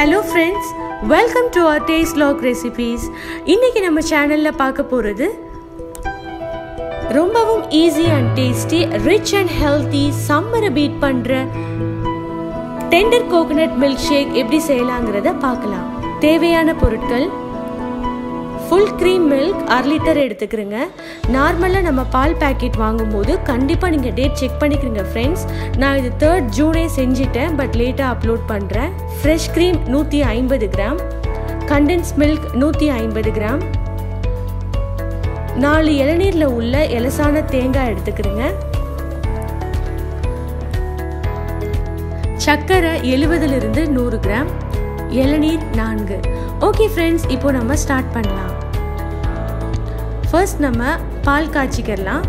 hello friends welcome to our taste lock recipes இன்றைக்கி நம்ம சேனலில் பார்க்க போகிறது ரொம்பவும் easy and tasty rich and healthy சம்மரை பீட் பண்ணுற டெண்டர் கோகனட் மில்க் ஷேக் எப்படி செய்யலாங்கிறத பார்க்கலாம் தேவையான பொருட்கள் ஃபுல் க்ரீம் மில்க் அரை லிட்டர் எடுத்துக்கிறேங்க நார்மலாக நம்ம பால் பேக்கெட் வாங்கும்போது கண்டிப்பாக நீங்கள் டேட் செக் பண்ணிக்கிறீங்க ஃப்ரெண்ட்ஸ் நான் இது தேர்ட் ஜூனே செஞ்சுட்டேன் பட் லேட்டாக அப்லோட் பண்ணுறேன் ஃப்ரெஷ் க்ரீம் நூற்றி ஐம்பது கிராம் கண்டென்ஸ் மில்க் நூற்றி ஐம்பது கிராம் நாலு இளநீரில் உள்ள எலசான தேங்காய் எடுத்துக்கிறேங்க சர்க்கரை எழுபதுலேருந்து நூறு கிராம் இளநீர் நான்கு ஓகே ஃப்ரெண்ட்ஸ் இப்போ நம்ம ஸ்டார்ட் பண்ணலாம் ஃபர்ஸ்ட் நம்ம பால் காய்ச்சிக்கலாம்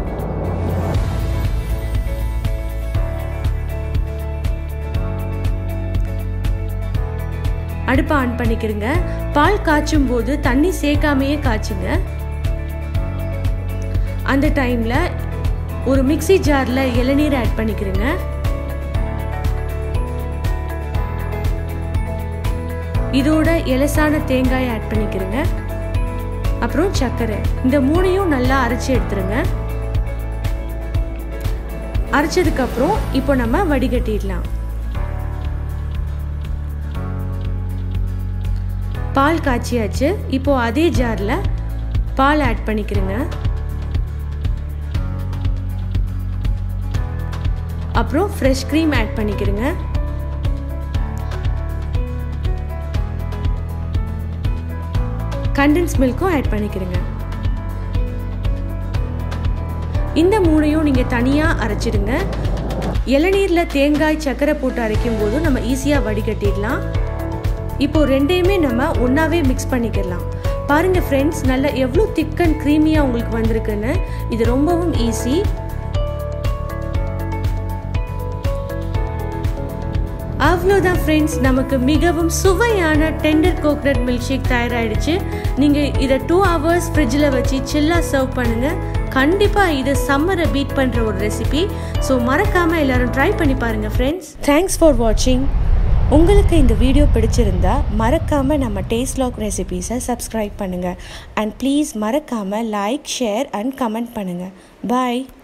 அடுப்பை ஆன் பண்ணிக்கிறங்க பால் காய்ச்சும் போது தண்ணி சேர்க்காமையே காய்ச்சுங்க அந்த டைமில் ஒரு மிக்சி ஜாரில் இளநீர் ஆட் பண்ணிக்கிறேங்க இதோட எலசான தேங்காய் ஆட் பண்ணிக்கிறேங்க அப்புறம் சர்க்கரை இந்த மூணையும் நல்லா அரைச்சி எடுத்துருங்க அரைச்சதுக்கப்புறம் இப்போ நம்ம வடிகட்டிடலாம் பால் காய்ச்சியாச்சு இப்போ அதே ஜாரில் பால் ஆட் பண்ணிக்கிறேங்க அப்புறம் ஃப்ரெஷ் க்ரீம் ஆட் பண்ணிக்கிறேங்க கண்டென்ஸ் மில்க்கும் ஆட் பண்ணிக்கிறேங்க இந்த மூணையும் நீங்கள் தனியாக அரைச்சிடுங்க இளநீரில் தேங்காய் சர்க்கரை போட்டு அரைக்கும் போது நம்ம ஈஸியாக வடிகட்டிடலாம் இப்போ ரெண்டையுமே நம்ம ஒன்றாவே மிக்ஸ் பண்ணிக்கலாம் பாருங்கள் ஃப்ரெண்ட்ஸ் நல்லா எவ்வளோ திக் அண்ட் க்ரீமியாக உங்களுக்கு வந்திருக்குன்னு இது ரொம்பவும் ஈஸி அவ்வளோதான் ஃப்ரெண்ட்ஸ் நமக்கு மிகவும் சுவையான டெண்டர் கோகனட் மில்க் ஷேக் தயாராகிடுச்சு நீங்கள் இதை டூ ஹவர்ஸ் ஃப்ரிட்ஜில் வச்சு சில்லாக சர்வ் பண்ணுங்கள் கண்டிப்பாக இது சம்மரை பீட் பண்ணுற ஒரு ரெசிபி ஸோ மறக்காமல் எல்லோரும் ட்ரை பண்ணி பாருங்கள் ஃப்ரெண்ட்ஸ் தேங்க்ஸ் ஃபார் வாட்சிங் உங்களுக்கு இந்த வீடியோ பிடிச்சிருந்தா மறக்காமல் நம்ம டேஸ்ட் லாக் ரெசிபீஸை சப்ஸ்கிரைப் பண்ணுங்கள் அண்ட் ப்ளீஸ் மறக்காமல் லைக் ஷேர் அண்ட் கமெண்ட் பண்ணுங்கள் பாய்